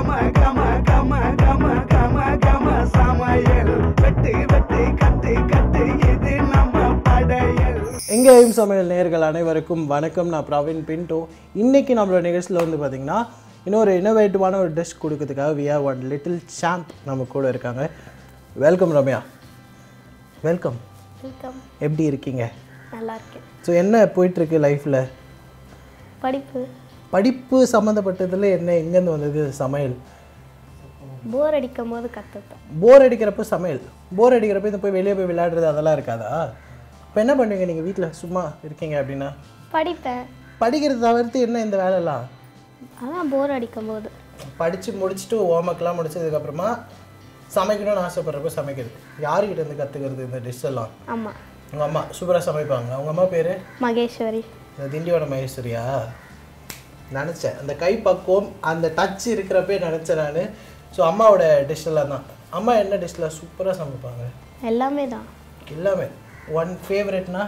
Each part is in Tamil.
கம கம கம கம கம கம சமையல் வெட்டு வெட்டு கட்டு கட்டு இது நம்ம படையல் எங்கேயும் சமையல் நேயர்கள் அனைவருக்கும் வணக்கம் நான் பிரவீன் பின்டோ இன்னைக்கு நம்மளோட நிகழ்ச்சியில் வந்து பார்த்திங்கன்னா இன்னொரு இன்னோவேட்டிவான ஒரு டிஷ் கொடுக்கறதுக்காக we have one little champ நம்ம கூட இருக்காங்க வெல்கம் ரம்யா வெல்கம் வெல்கம் எப்படி இருக்கீங்க நல்லா இருக்கேன் ஸோ என்ன போயிட்டுருக்கு லைஃப்பில் படிப்பு படிப்பு சம்மந்தப்பட்டதில் என்ன எங்கேருந்து வந்தது சமையல் போர் அடிக்கும் போது கற்றுப்பேன் போர் அடிக்கிறப்ப சமையல் போர் அடிக்கிறப்ப இந்த போய் வெளியே போய் விளையாடுறது அதெல்லாம் இருக்காதா இப்போ என்ன பண்ணுவீங்க நீங்கள் வீட்டில் சும்மா இருக்கீங்க அப்படின்னா படிப்பேன் படிக்கிறது தவிர்த்து என்ன இந்த வேலைலாம் அதான் போர் அடிக்கும் போது படித்து முடிச்சுட்டு ஹோம்ஒர்க்லாம் முடிச்சதுக்கப்புறமா சமைக்கணும்னு ஆசைப்படுறப்ப சமைக்கிறது யாருக்கிட்ட இருந்து கற்றுக்கிறது இந்த டிஷ் எல்லாம் ஆமாம் உங்கள் அம்மா சூப்பராக சமைப்பாங்க அவங்க அம்மா பேர் மகேஸ்வரி இந்த திண்டியோட மகேஸ்வரியா நினச்சேன் அந்த கை பக்குவம் அந்த டச் இருக்கிறப்பே நினச்சேன் நான் ஸோ அம்மாவோட டிஷ் எல்லாம் தான் அம்மா என்ன டிஷ்லாம் சூப்பராக சமைப்பாங்க எல்லாமே தான் எல்லாமே ஒன் ஃபேவரெட்னா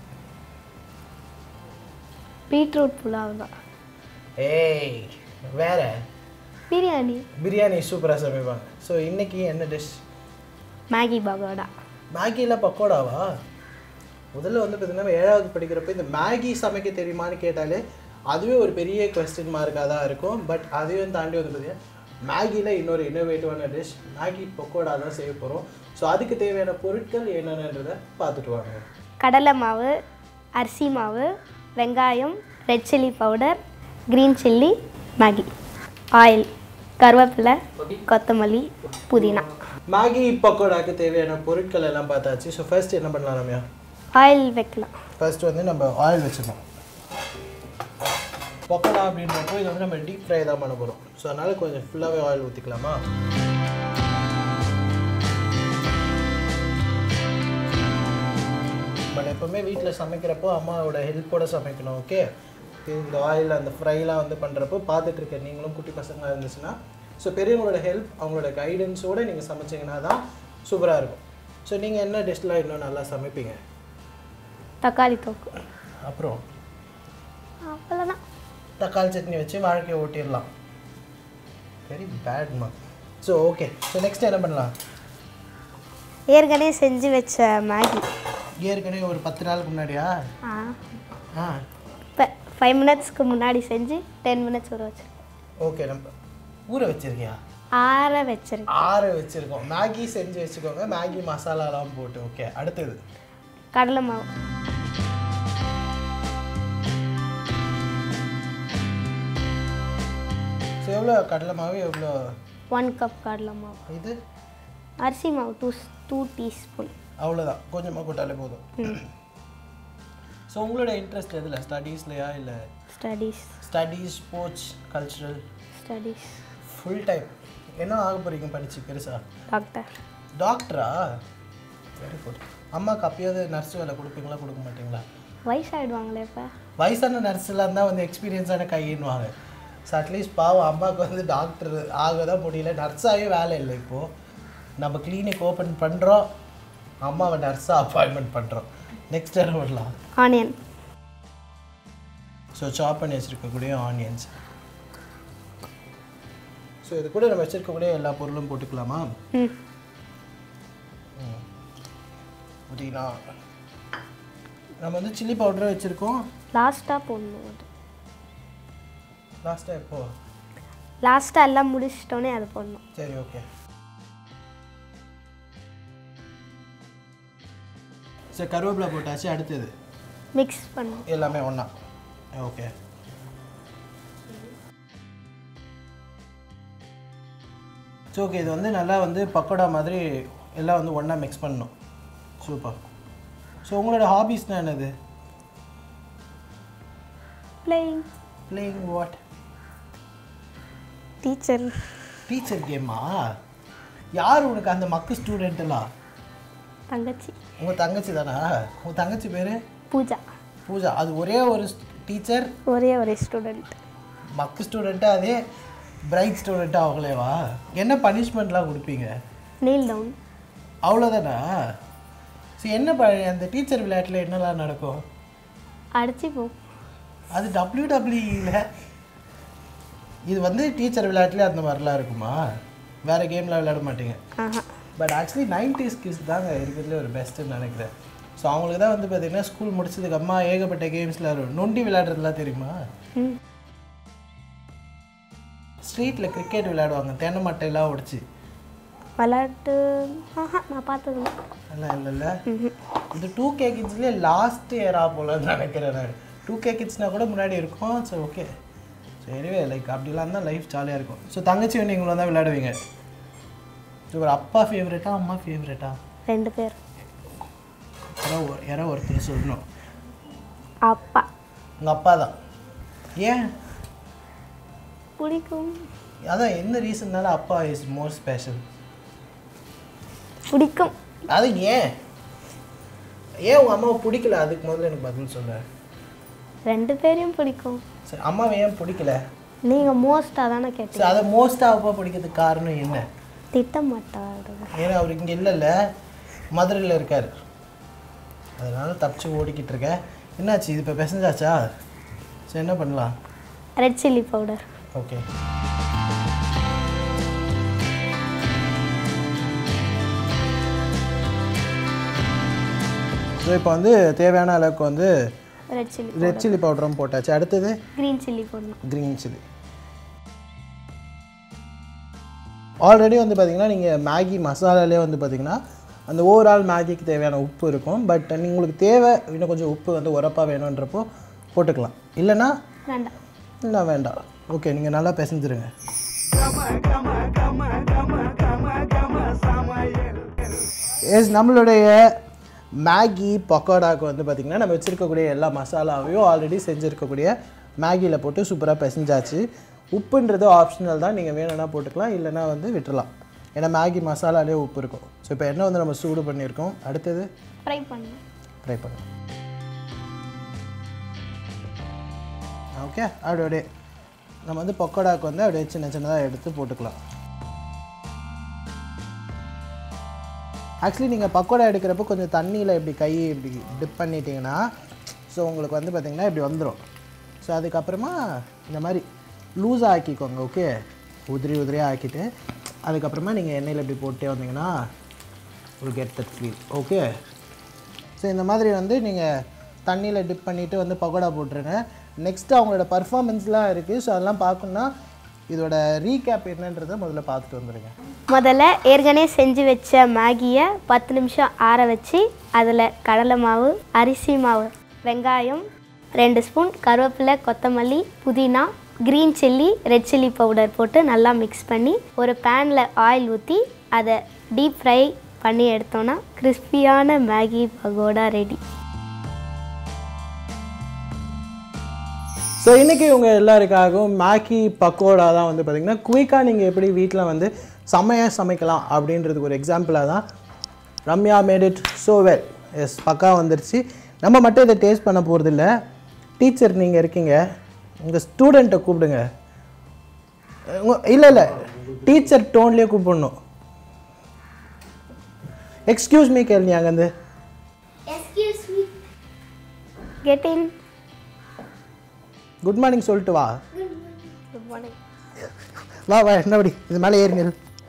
பீட்ரூட் புலாவ் தான் ஏய் வேற பிரியாணி பிரியாணி சூப்பராக சமைப்பாங்க ஸோ இன்னைக்கு என்ன டிஷ் மேகி பகோடா மேகியில் பக்கோடாவா முதல்ல வந்து பார்த்தீங்கன்னா ஏழாவது படிக்கிறப்ப இந்த மேகி சமைக்க தெரியுமான்னு கேட்டாலே அதுவே ஒரு பெரிய கொஸ்டின் மார்க்காக தான் இருக்கும் பட் அதையும் தாண்டி வந்து பார்த்தீங்கன்னா மேகியில் இன்னொரு இன்னோவேட்டிவான டிஷ் மேகி பக்கோடா தான் செய்ய போகிறோம் ஸோ அதுக்கு தேவையான பொருட்கள் என்னென்னன்றதை பார்த்துட்டு வாங்க கடலை மாவு அரிசி மாவு வெங்காயம் red chilli powder green chilli Maggi oil கருவேப்பிலை கொத்தமல்லி புதினா மேகி பக்கோடாக்கு தேவையான பொருட்கள் எல்லாம் பார்த்தாச்சு ஸோ ஃபர்ஸ்ட் என்ன பண்ணலாம் ரம்யா ஆயில் வைக்கலாம் ஃபர்ஸ்ட் வந்து நம்ம ஆயில் வச்சுக்கணும் பக்கோடா அப்படின்றப்போ இது வந்து நம்ம டீப் ஃப்ரை தான் பண்ண போகிறோம் ஸோ அதனால் கொஞ்சம் ஃபுல்லாகவே ஆயில் ஊற்றிக்கலாமா பட் எப்போவுமே வீட்டில் சமைக்கிறப்போ அம்மாவோட ஹெல்ப்போட சமைக்கணும் ஓகே இந்த ஆயில் அந்த ஃப்ரைலாம் வந்து பண்ணுறப்போ பார்த்துட்டு இருக்க நீங்களும் குட்டி பசங்களாக இருந்துச்சுன்னா ஸோ பெரியவங்களோட ஹெல்ப் அவங்களோட கைடன்ஸோடு நீங்கள் சமைச்சிங்கன்னா தான் சூப்பராக இருக்கும் ஸோ நீங்கள் என்ன டிஷ்லாம் இன்னும் நல்லா சமைப்பீங்க தக்காளி தொக்கு அப்புறம் அவ்வளோதான் தக்காளி சட்னி வச்சு வாழ்க்கையை ஓட்டிடலாம் வெரி பேட்மா ஸோ ஓகே ஸோ நெக்ஸ்ட் என்ன பண்ணலாம் ஏற்கனவே செஞ்சு வச்ச மேகி ஏற்கனவே ஒரு பத்து நாளுக்கு முன்னாடியா ஆ ஆ இப்போ ஃபைவ் மினிட்ஸ்க்கு முன்னாடி செஞ்சு டென் மினிட்ஸ் ஊற வச்சிருக்கேன் ஓகே நம்ம ஊற வச்சிருக்கியா ஆற வச்சிருக்கேன் ஆற வச்சுருக்கோம் மேகி செஞ்சு வச்சுக்கோங்க மேகி மசாலாலாம் போட்டு ஓகே அடுத்தது கடலை மாவு ஸோ எவ்வளோ கடலை மாவு எவ்வளோ ஒன் கப் கடலை மாவு இது அரிசி மாவு டூ டூ டீஸ்பூன் அவ்வளோதான் கொஞ்சமாக போட்டாலே போதும் ஸோ உங்களோட இன்ட்ரெஸ்ட் எதில் ஸ்டடீஸ்லையா இல்லை studies studies sports cultural studies full time என்ன ஆக போகிறீங்க படிச்சு பெருசா டாக்டர் டாக்டரா வெரி குட் அம்மாவுக்கு அப்பயாவது நர்ஸ் வேலை கொடுப்பீங்களா கொடுக்க மாட்டீங்களா வயசாயிடுவாங்களே இப்போ வயசான நர்ஸ்லாம் தான் வந்து எக்ஸ்பீரியன்ஸான கையின்னுவாங்க ஸோ அட்லீஸ்ட் பாவம் அம்மாவுக்கு வந்து டாக்டர் ஆக தான் முடியல நர்ஸாகவே வேலை இல்லை இப்போது நம்ம கிளினிக் ஓப்பன் பண்ணுறோம் அம்மாவை நர்ஸாக அப்பாயின்மெண்ட் பண்ணுறோம் நெக்ஸ்ட் என்ன பண்ணலாம் ஆனியன் ஸோ சாப் பண்ணி வச்சுருக்கக்கூடிய ஆனியன்ஸ் ஸோ இது கூட நம்ம வச்சுருக்கக்கூடிய எல்லா பொருளும் போட்டுக்கலாமா ம் புதினா நம்ம வந்து சில்லி பவுடர் வச்சுருக்கோம் லாஸ்ட்டாக போடணும் அது லாஸ்ட்டாக எப்போ லாஸ்ட்டாக எல்லாம் முடிச்சிட்டோன்னே அது போடணும் சரி ஓகே சரி கருவேப்பிலை போட்டாச்சு அடுத்தது மிக்ஸ் பண்ணணும் எல்லாமே ஒன்றா ஓகே ஸோ ஓகே இது வந்து நல்லா வந்து பக்கோடா மாதிரி எல்லாம் வந்து ஒன்றா மிக்ஸ் பண்ணணும் சூப்பர் ஸோ உங்களோட ஹாபீஸ்னால் என்னது playing playing what teacher teacher கேமா யார் உனக்கு அந்த மக்கு ஸ்டூடெண்ட் எல்லாம் தங்கச்சி உங்கள் தங்கச்சி தானா உங்கள் தங்கச்சி பேர் பூஜா பூஜா அது ஒரே ஒரு டீச்சர் ஒரே ஒரே ஸ்டூடெண்ட் மக்கு ஸ்டூடெண்ட்டாக அதே பிரைட் ஸ்டூடெண்ட்டாக அவங்களேவா என்ன பனிஷ்மெண்ட்லாம் கொடுப்பீங்க நீல் டவுன் அவ்வளோதானா சரி என்ன ப அந்த டீச்சர் விளையாட்டில் என்னெல்லாம் நடக்கும் அடிச்சு போ அது டபிள்யூ டபிள்யூஇல இது வந்து டீச்சர் விளையாட்டுலேயே அந்த மாதிரிலாம் இருக்குமா வேறு கேம்லாம் விளையாட மாட்டீங்க ஆஹா பட் ஆக்சுவலி நைன்டிஸ் கிஸ் தாங்க இருக்கிறதுலே ஒரு பெஸ்ட்டுன்னு நினைக்கிறேன் ஸோ அவங்களுக்கு தான் வந்து பார்த்தீங்கன்னா ஸ்கூல் முடிச்சதுக்கு அம்மா ஏகப்பட்ட கேம்ஸில் நொண்டி விளையாடுறதுலாம் தெரியுமா ம் ஸ்ட்ரீட்டில் கிரிக்கெட் விளையாடுவாங்க தென்னை மட்டையெல்லாம் உடைச்சி விளையாட்டு ஆஹா நான் பார்த்தது இல்ல. எல்லாம் இல்லைல்ல இது டூ கே கிட்ஸ்லேயே லாஸ்ட் இயரா போல நினைக்கிறேன் நான் டூ கே கிட்ஸ்னால் கூட முன்னாடி இருக்கும் so okay so anyway like அப்படிலாம் தான் லைஃப் ஜாலியாக இருக்கும் ஸோ தங்கச்சி வந்து நீங்களும் தான் விளையாடுவீங்க ஸோ ஒரு அப்பா ஃபேவரட்டா அம்மா ஃபேவரட்டா ரெண்டு பேர் யாரோ ஒரு- யாரோ ஒருத்தர் சொல்லணும் அப்பா உங்கள் அப்பா தான் ஏன் பிடிக்கும் அதான் என்ன ரீசன்னால அப்பா இஸ் மோர் ஸ்பெஷல் பிடிக்கும் அது ஏன் ஏன் உங்கள் அம்மாவை பிடிக்கல அதுக்கு முதல்ல எனக்கு பதில் சொல்ல ரெண்டு பேரையும் பிடிக்கும் சரி அம்மாவை ஏன் பிடிக்கல நீங்கள் மோஸ்ட்டாக தானே கேட்டீங்க சரி அதை மோஸ்ட்டாக அப்பா பிடிக்கிறதுக்கு காரணம் என்ன திட்ட மாட்டாரு ஏன்னா அவர் இங்கே இல்லைல்ல மதுரையில் இருக்கார் அதனால தப்பிச்சு ஓடிக்கிட்டு இருக்கேன் என்னாச்சு இது இப்போ பெசஞ்சாச்சா சரி என்ன பண்ணலாம் red chilli powder okay so இப்போ வந்து தேவையான அளவுக்கு வந்து ரெட் சில்லி ரெட் சில்லி பவுடரும் போட்டாச்சு அடுத்தது க்ரீன் சில்லி போடணும் க்ரீன் சில்லி ஆல்ரெடி வந்து பார்த்தீங்கன்னா நீங்கள் மேகி மசாலாலே வந்து பார்த்தீங்கன்னா அந்த ஓவரால் மேகிக்கு தேவையான உப்பு இருக்கும் பட் உங்களுக்கு தேவை இன்னும் கொஞ்சம் உப்பு வந்து உரப்பாக வேணுன்றப்போ போட்டுக்கலாம் இல்லைன்னா வேண்டாம் இல்லை வேண்டாம் ஓகே நீங்கள் நல்லா பிசைஞ்சிருங்க எஸ் நம்மளுடைய மேகி பக்கோடாக்கு வந்து பார்த்திங்கன்னா நம்ம வச்சுருக்கக்கூடிய எல்லா மசாலாவையும் ஆல்ரெடி செஞ்சுருக்கக்கூடிய மேகியில் போட்டு சூப்பராக பிசைஞ்சாச்சு உப்புன்றது ஆப்ஷனல் தான் நீங்கள் வேணும்னா போட்டுக்கலாம் இல்லைன்னா வந்து விட்டுறலாம் ஏன்னா மேகி மசாலாலே உப்பு இருக்கும் ஸோ இப்போ எண்ணெய் வந்து நம்ம சூடு பண்ணியிருக்கோம் அடுத்தது ஃப்ரை பண்ணணும் ட்ரை பண்ணுங்க ஓகே அப்படியே அப்படியே நம்ம வந்து பக்கோடாக்கு வந்து அப்படியே சின்ன சின்னதாக எடுத்து போட்டுக்கலாம் ஆக்சுவலி நீங்கள் பக்கோடா எடுக்கிறப்போ கொஞ்சம் தண்ணியில் இப்படி கை இப்படி டிப் பண்ணிட்டீங்கன்னா ஸோ உங்களுக்கு வந்து பார்த்திங்கன்னா இப்படி வந்துடும் ஸோ அதுக்கப்புறமா இந்த மாதிரி லூஸாக ஆக்கிக்கோங்க ஓகே உதிரி உதிரியாக ஆக்கிட்டு அதுக்கப்புறமா நீங்கள் எண்ணெயில் இப்படி போட்டே வந்தீங்கன்னா ஒரு get that feel okay so இந்த மாதிரி வந்து நீங்கள் தண்ணியில் டிப் பண்ணிவிட்டு வந்து பக்கோடா போட்டுருங்க நெக்ஸ்ட்டு அவங்களோட பர்ஃபார்மன்ஸ்லாம் இருக்குது ஸோ அதெல்லாம் பார்க்கணுன்னா இதோட ரீகேப் என்னன்றதை முதல்ல பார்த்துட்டு வந்துடுங்க முதல்ல ஏற்கனவே செஞ்சு வச்ச மேகியை பத்து நிமிஷம் ஆற வச்சு அதில் கடலை மாவு அரிசி மாவு வெங்காயம் ரெண்டு ஸ்பூன் கருவேப்பிலை கொத்தமல்லி புதினா green chilli red chilli powder போட்டு நல்லா மிக்ஸ் பண்ணி ஒரு பேனில் ஆயில் ஊற்றி அதை டீப் ஃப்ரை பண்ணி எடுத்தோன்னா கிறிஸ்பியான மேகி பகோடா ரெடி ஸோ இன்றைக்கி இவங்க எல்லாருக்காகவும் மேகி பக்கோடா தான் வந்து பார்த்திங்கன்னா குயிக்காக நீங்கள் எப்படி வீட்டில் வந்து செம்மையாக சமைக்கலாம் அப்படின்றதுக்கு ஒரு எக்ஸாம்பிளாக தான் Ramya made it so well yes பக்கா வந்துருச்சு நம்ம மட்டும் இதை டேஸ்ட் பண்ண போகிறதில்ல டீச்சர் நீங்கள் இருக்கீங்க உங்கள் ஸ்டூடெண்ட்டை கூப்பிடுங்க இல்லை இல்லை டீச்சர் டோன்லேயே கூப்பிடணும் எக்ஸ்கியூஸ் மீ கேள்வி அங்கேருந்து கெட் இன் குட் மார்னிங் சொல்லிட்டு வா குட் மார்னிங் வா வா என்னபடி இது மேலே ஏறுங்க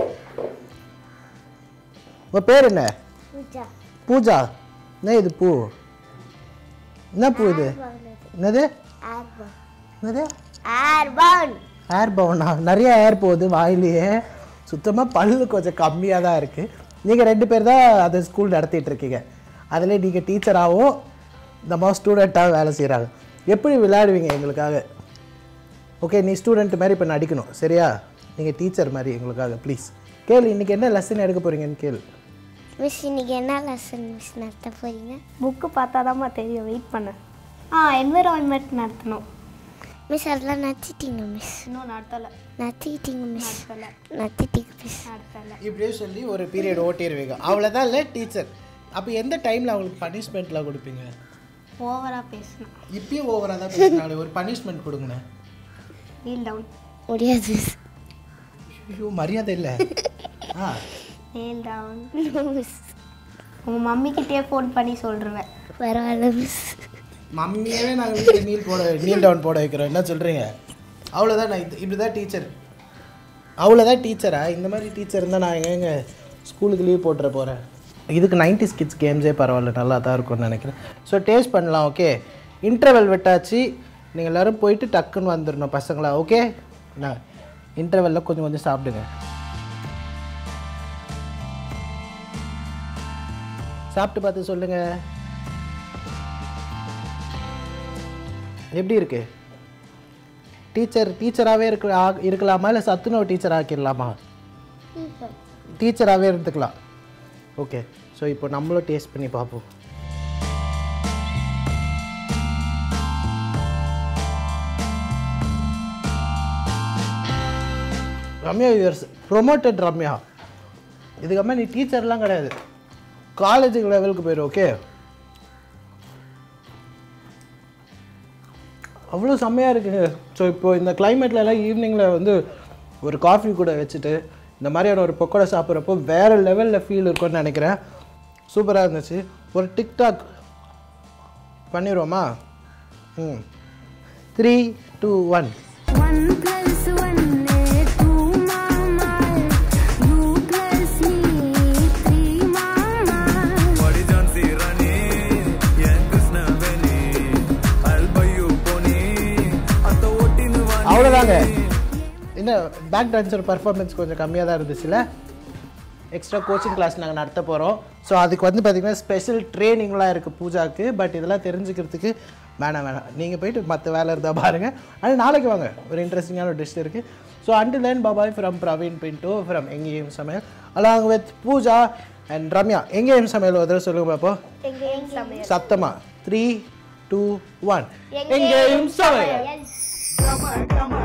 உங்கள் பேர் என்ன பூஜா என்ன இது பூ என்ன பூ இது என்னது என்னது ஏர் பவுனா நிறைய ஏர் போகுது வாயிலேயே சுத்தமாக பல்லு கொஞ்சம் கம்மியாக தான் இருக்குது நீங்கள் ரெண்டு பேர் தான் அதை ஸ்கூல் நடத்திட்டு இருக்கீங்க அதில் நீங்கள் டீச்சராகவும் இந்த மாதிரி ஸ்டூடெண்ட்டாக வேலை செய்கிறாங்க எப்படி விளையாடுவீங்க எங்களுக்காக ஓகே நீ ஸ்டூடெண்ட் மாதிரி இப்போ நடிக்கணும் சரியா நீங்கள் டீச்சர் மாதிரி எங்களுக்காக ப்ளீஸ் கேளு இன்றைக்கி என்ன லெசன் எடுக்க போகிறீங்கன்னு கேளு மிஸ் இன்னைக்கு என்ன லெசன் மிஸ் நடத்த போறீங்க புக்கு பார்த்தாதாம்மா தெரியும் வெயிட் பண்ண ஆ என்விரான்மெண்ட் நடத்தணும் மிஸ் அதெல்லாம் நத்திட்டீங்க மிஸ் இன்னும் நடத்தலை நத்திட்டீங்க மிஸ் நடத்தலை நத்திட்டீங்க மிஸ் நடத்தலை இப்படியே சொல்லி ஒரு பீரியட் ஓட்டிடுவீங்க அவ்வளோதான் இல்லை டீச்சர் அப்போ எந்த டைமில் அவங்களுக்கு பனிஷ்மெண்ட்லாம் கொடுப்பீங்க ஓவராக பேசணும் இப்பயும் ஓவராக தான் பேசினாலே ஒரு பனிஷ்மெண்ட் கொடுங்கண்ணே நீல் டவுன் முடியாது மிஸ் ஐயோ மரியாதை இல்லை ஆ நீல் டவுன் மிஸ் உங்கள் மம்மிக்கிட்டே ஃபோன் பண்ணி சொல்லிருவேன் பரவாயில்ல மிஸ் மம்மியாவே நாங்கள் வீட்டில் நீல் போட நீல் டவுன் போட வைக்கிறோம் என்ன சொல்கிறீங்க அவ்வளோதான் நான் இது இப்படி தான் டீச்சர் அவ்வளோதான் டீச்சரா இந்த மாதிரி டீச்சர் இருந்தால் நான் எங்க ஸ்கூலுக்கு லீவ் போட்டுற போகிறேன் இதுக்கு 90s கிட்ஸ் கேம்ஸே பரவாயில்ல நல்லா தான் இருக்கும்னு நினைக்கிறேன் ஸோ டேஸ்ட் பண்ணலாம் ஓகே இன்டர்வெல் விட்டாச்சு நீங்கள் எல்லோரும் போயிட்டு டக்குன்னு வந்துடணும் பசங்களா ஓகே நான் இன்டர்வெல்லில் கொஞ்சம் கொஞ்சம் சாப்பிடுங்க சாப்பிட்டு பார்த்து சொல்லுங்கள் எப்படி இருக்கு டீச்சர் டீச்சராகவே இருக்க ஆ- இருக்கலாமா இல்லை சத்துணவு டீச்சர் ஆக்கிடலாமா டீச்சராகவே இருந்துக்கலாம் ஓகே ஸோ இப்போ நம்மளும் டேஸ்ட் பண்ணி பார்ப்போம் ரம்யா யூர்ஸ் ப்ரொமோட்டட் ரம்யா இதுக்கப்புறமா நீ டீச்சர்லாம் கிடையாது காலேஜ் லெவலுக்கு போயிடு ஓகே அவ்வளோ செம்மையாக இருக்குங்க ஸோ இப்போ இந்த climate ல எல்லாம் ஈவினிங்கில் வந்து ஒரு காஃபி கூட வச்சுட்டு இந்த மாதிரியான ஒரு பக்கோடா சாப்பிட்றப்போ வேறு லெவலில் ஃபீல் இருக்கும்னு நினைக்கிறேன் சூப்பராக இருந்துச்சு ஒரு டிக்டாக் பண்ணிடுவோமா ம் three two one One plus one is two, mama. You plus me, three, mama. Body Jhansi Rani, Yan Krishnaveni, I'll buy you pony, அத்த ஓட்டின்னு வா நீ. அவ்வளோதாங்க என்ன பேக் டான்ஸர் பர்ஃபார்மன்ஸ் கொஞ்சம் கம்மியாக தான் இருந்துச்சுல எக்ஸ்ட்ரா கோச்சிங் கிளாஸ் நாங்கள் நடத்த போகிறோம் ஸோ அதுக்கு வந்து பார்த்திங்கன்னா ஸ்பெஷல் ட்ரைனிங்லாம் இருக்குது பூஜாக்கு பட் இதெல்லாம் தெரிஞ்சுக்கிறதுக்கு வேணாம் வேணாம் நீங்கள் போயிட்டு மற்ற வேலை இருந்தால் பாருங்கள் ஆனால் நாளைக்கு வாங்க ஒரு இன்ட்ரெஸ்டிங்கான ஒரு டிஷ் இருக்குது ஸோ அண்டு தென் பாபாய் from Praveen Pinto from Engeyum Samayal along with Pooja and Ramya Engeyum Samayal ஒரு தடவை சொல்லுங்க பாப்போம் எங்கேயும் சமையல் சத்தமா த்ரீ டூ ஒன் எங்கேயும் சமையல் எஸ் கம கம